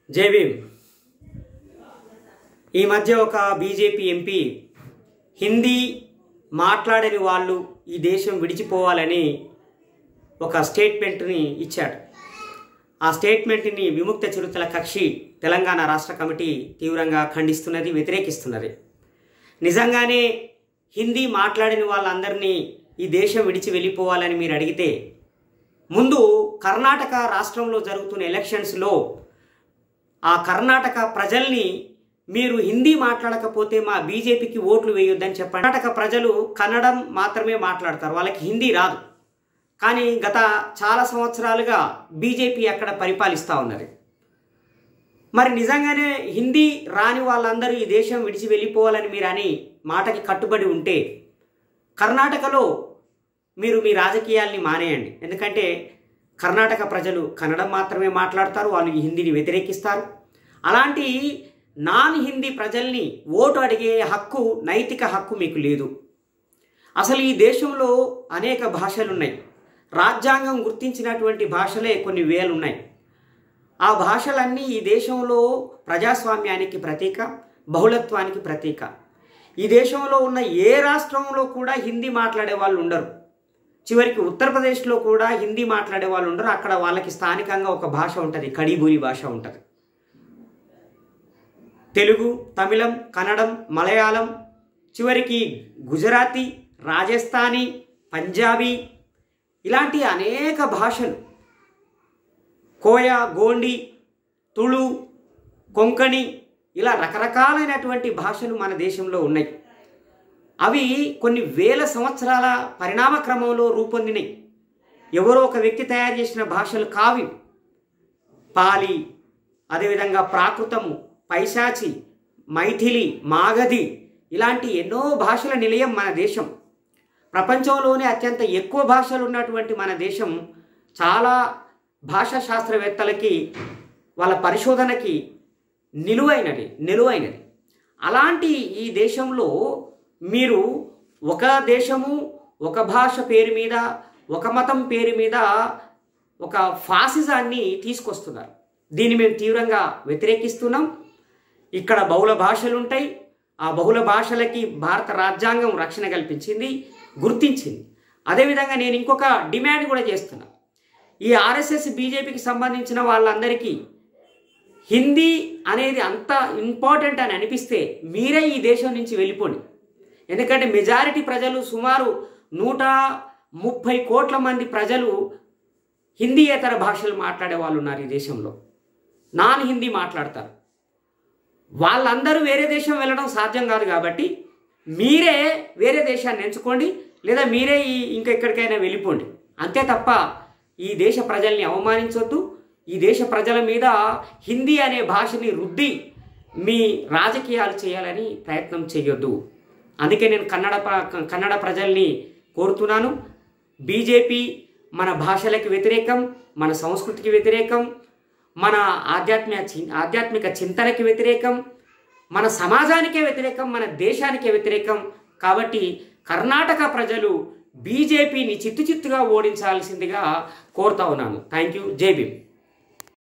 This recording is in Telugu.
జై భీమ్ ఈ మధ్య ఒక బీజేపీ ఎంపీ హిందీ మాట్లాడని వాళ్ళు ఈ దేశం విడిచిపోవాలని ఒక స్టేట్మెంట్ని ఇచ్చాడు ఆ స్టేట్మెంట్ని విముక్త చిరుతల కక్షి తెలంగాణ రాష్ట్ర కమిటీ తీవ్రంగా ఖండిస్తున్నది వ్యతిరేకిస్తున్నది నిజంగానే హిందీ మాట్లాడని వాళ్ళందరినీ ఈ దేశం విడిచి వెళ్ళిపోవాలని మీరు అడిగితే ముందు కర్ణాటక రాష్ట్రంలో జరుగుతున్న ఎలక్షన్స్లో ఆ కర్ణాటక ప్రజల్ని మీరు హిందీ మాట్లాడకపోతే మా బీజేపీకి ఓట్లు వేయొద్దని చెప్పండి కర్ణాటక ప్రజలు కన్నడం మాత్రమే మాట్లాడతారు వాళ్ళకి హిందీ రాదు కానీ గత చాలా సంవత్సరాలుగా బీజేపీ అక్కడ పరిపాలిస్తూ ఉన్నది మరి నిజంగానే హిందీ రాని వాళ్ళందరూ ఈ దేశం విడిచి వెళ్ళిపోవాలని మీరు అని మాటకి కట్టుబడి ఉంటే కర్ణాటకలో మీరు మీ రాజకీయాల్ని మానేయండి ఎందుకంటే కర్ణాటక ప్రజలు కన్నడం మాత్రమే మాట్లాడతారు వాళ్ళు ఈ హిందీని వ్యతిరేకిస్తారు అలాంటి నాన్ హిందీ ప్రజల్ని ఓటు అడిగే హక్కు నైతిక హక్కు మీకు లేదు అసలు ఈ దేశంలో అనేక భాషలు ఉన్నాయి రాజ్యాంగం గుర్తించినటువంటి భాషలే కొన్ని వేలు ఉన్నాయి ఆ భాషలన్నీ ఈ దేశంలో ప్రజాస్వామ్యానికి ప్రతీక బహుళత్వానికి ప్రతీక ఈ దేశంలో ఉన్న ఏ రాష్ట్రంలో కూడా హిందీ మాట్లాడే వాళ్ళు ఉండరు చివరికి ఉత్తరప్రదేశ్లో కూడా హిందీ మాట్లాడే వాళ్ళు ఉండరు అక్కడ వాళ్ళకి స్థానికంగా ఒక భాష ఉంటుంది కడీబూరి భాష ఉంటుంది తెలుగు తమిళం కన్నడం మలయాళం చివరికి గుజరాతీ రాజస్థానీ పంజాబీ ఇలాంటి అనేక భాషలు కోయ గోండి తుళు కొంకణి ఇలా రకరకాలైనటువంటి భాషలు మన దేశంలో ఉన్నాయి అవి కొన్ని వేల సంవత్సరాల పరిణామ క్రమంలో రూపొందినాయి ఎవరో ఒక వ్యక్తి తయారు చేసిన భాషలు కావి పాలి అదేవిధంగా ప్రాకృతము పైశాచి మైథిలి మాగధి ఇలాంటి ఎన్నో భాషల నిలయం మన దేశం ప్రపంచంలోనే అత్యంత ఎక్కువ భాషలు ఉన్నటువంటి మన దేశం చాలా భాషా శాస్త్రవేత్తలకి వాళ్ళ పరిశోధనకి నిలువైనది నిలువైనది అలాంటి ఈ దేశంలో మీరు ఒక దేశము ఒక భాష పేరు మీద ఒక మతం పేరు మీద ఒక ఫాసిజాన్ని తీసుకొస్తున్నారు దీన్ని మేము తీవ్రంగా వ్యతిరేకిస్తున్నాం ఇక్కడ బహుళ భాషలు ఉంటాయి ఆ బహుళ భాషలకి భారత రాజ్యాంగం రక్షణ కల్పించింది గుర్తించింది అదేవిధంగా నేను ఇంకొక డిమాండ్ కూడా చేస్తున్నా ఈ ఆర్ఎస్ఎస్ బీజేపీకి సంబంధించిన వాళ్ళందరికీ హిందీ అనేది అంత ఇంపార్టెంట్ అని అనిపిస్తే మీరే ఈ దేశం నుంచి వెళ్ళిపోండి ఎందుకంటే మెజారిటీ ప్రజలు సుమారు నూట ముప్పై కోట్ల మంది ప్రజలు హిందీయేతర భాషలు మాట్లాడే వాళ్ళు ఉన్నారు ఈ దేశంలో నాన్ హిందీ మాట్లాడతారు వాళ్ళందరూ వేరే దేశం వెళ్ళడం సాధ్యం కాదు కాబట్టి మీరే వేరే దేశాన్ని ఎంచుకోండి లేదా మీరే ఈ ఇంకెక్కడికైనా వెళ్ళిపోండి అంతే తప్ప ఈ దేశ ప్రజల్ని అవమానించొద్దు ఈ దేశ ప్రజల మీద హిందీ అనే భాషని రుద్ది మీ రాజకీయాలు చేయాలని ప్రయత్నం చేయొద్దు అందుకే నేను కన్నడ ప్ర- కన్నడ ప్రజల్ని కోరుతున్నాను బీజేపీ మన భాషలకి వ్యతిరేకం మన సంస్కృతికి వ్యతిరేకం మన ఆధ్యాత్మిక చి- ఆధ్యాత్మిక చింతనకి వ్యతిరేకం మన సమాజానికే వ్యతిరేకం మన దేశానికే వ్యతిరేకం కాబట్టి కర్ణాటక ప్రజలు బీజేపీని చిత్తు చిత్తుగా ఓడించాల్సిందిగా కోరుతా ఉన్నాను థ్యాంక్ యూ జై భీమ్